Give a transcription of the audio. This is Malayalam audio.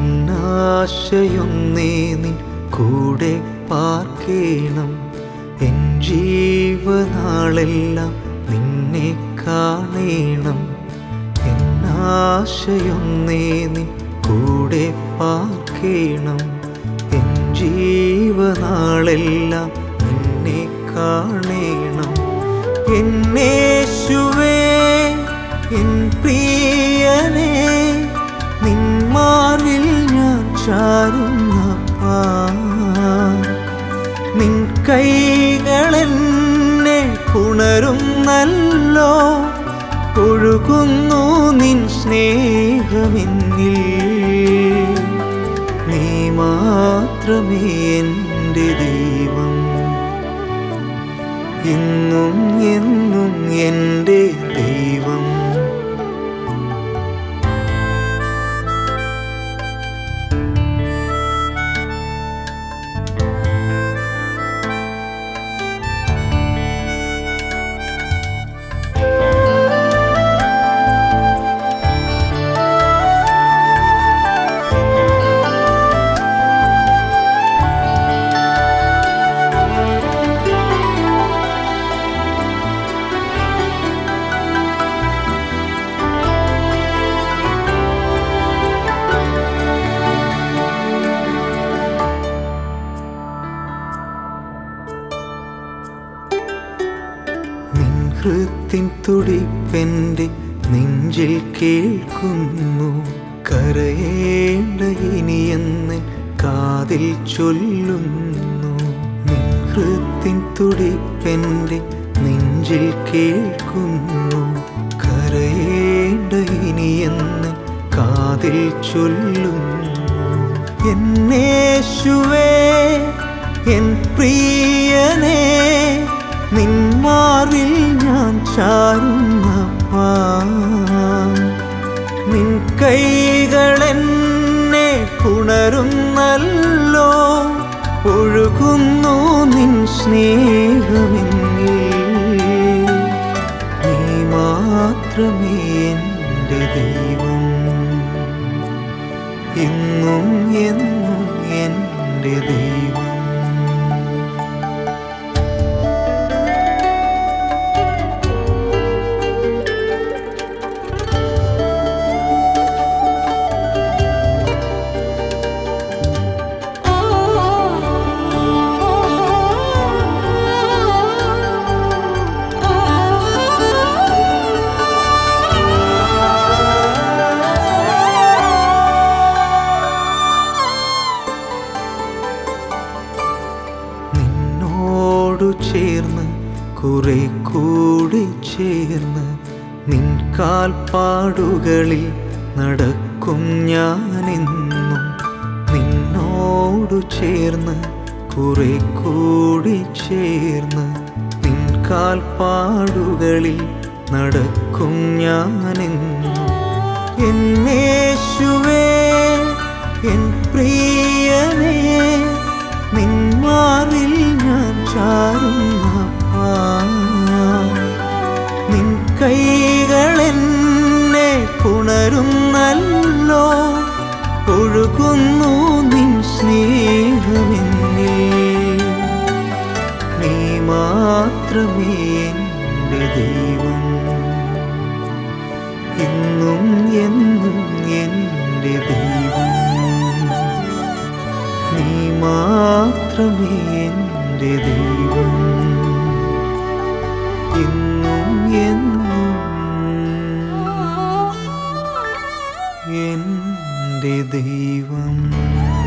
എന്നാശയൊന്നേ നിൻ കൂടെ പാർക്കേണം എൻ ജീവനാളെല്ലാം നിന്നെ കാണേണം എന്നാശയൊന്നേ നിൻ കൂടെ പാർക്കേണം എൻ ജീവനാളെല്ലാം നിന്നെ കാണേണം എന്നേശുവേ എൻ പ്രിയനേ നിന്മാറിൽ ഞാൻ ചാരുന്നപ്പാ നിൻ കൈകളെന്നെ പുണരുന്നല്ലോ ഒഴുകുന്നു നിൻ സ്നേഹമെന്നിൽ നീ മാത്രമേ എൻ്റെ ദൈവം ഇന്നും എന്നും എൻ്റെ ദൈവം നിൻ ഹൃത്തിൻ തുടിപ്പെൻ്റെ നെഞ്ചിൽ കേൾക്കുന്നു കരയേണ്ട ഇനിയെന്ന് കാതിൽ ചൊല്ലുന്നു നിൻ ഹൃത്തിൻ തുടിപ്പെൻ്റെ നെഞ്ചിൽ കേൾക്കുന്നു കരയേണ്ട ഇനിയെന്ന് കാതിൽ ചൊല്ലുന്നു എന്നേശുവേ എൻ പ്രിയനേ നിന്മാറിൽ ഞാൻ ചാരുന്നപ്പാ നിൻ കൈകളെന്നെ പുണരുന്നല്ലോ ഒഴുകുന്നു നിൻ സ്നേഹമെന്നിൽ നീ മാത്രമേ എൻ്റെ ദൈവം ഇന്നും എന്നും എൻ്റെ ദൈവം നിന്നോടു ചേർന്ന് കുറെ കൂടി ചേർന്ന് നിൻ കാൽപ്പാടുകളിൽ നടക്കും ഞാനെന്നും നിന്നോടു ചേർന്ന് കുറെ കൂടി ചേർന്ന് നിൻ കാൽപ്പാടുകളിൽ നടക്കും ഞാനെന്നും എന്നേശുവേ എൻ പ്രിയനേ നിന്മാറിൽ ഞാൻ ചാരുന്നപ്പാ നിൻ കൈകളെന്നെ പുണരുന്നല്ലോ ഒഴുകുന്നു നിൻ സ്നേഹമെന്നിൽ നീ മാത്രമേ എൻ്റെ ദൈവം ഇന്നും എന്നും എൻ്റെ ദൈവം നീ മാത്രമേ എൻ്റെ ദൈവം ഇന്നും എന്നും എൻ്റെ ദൈവം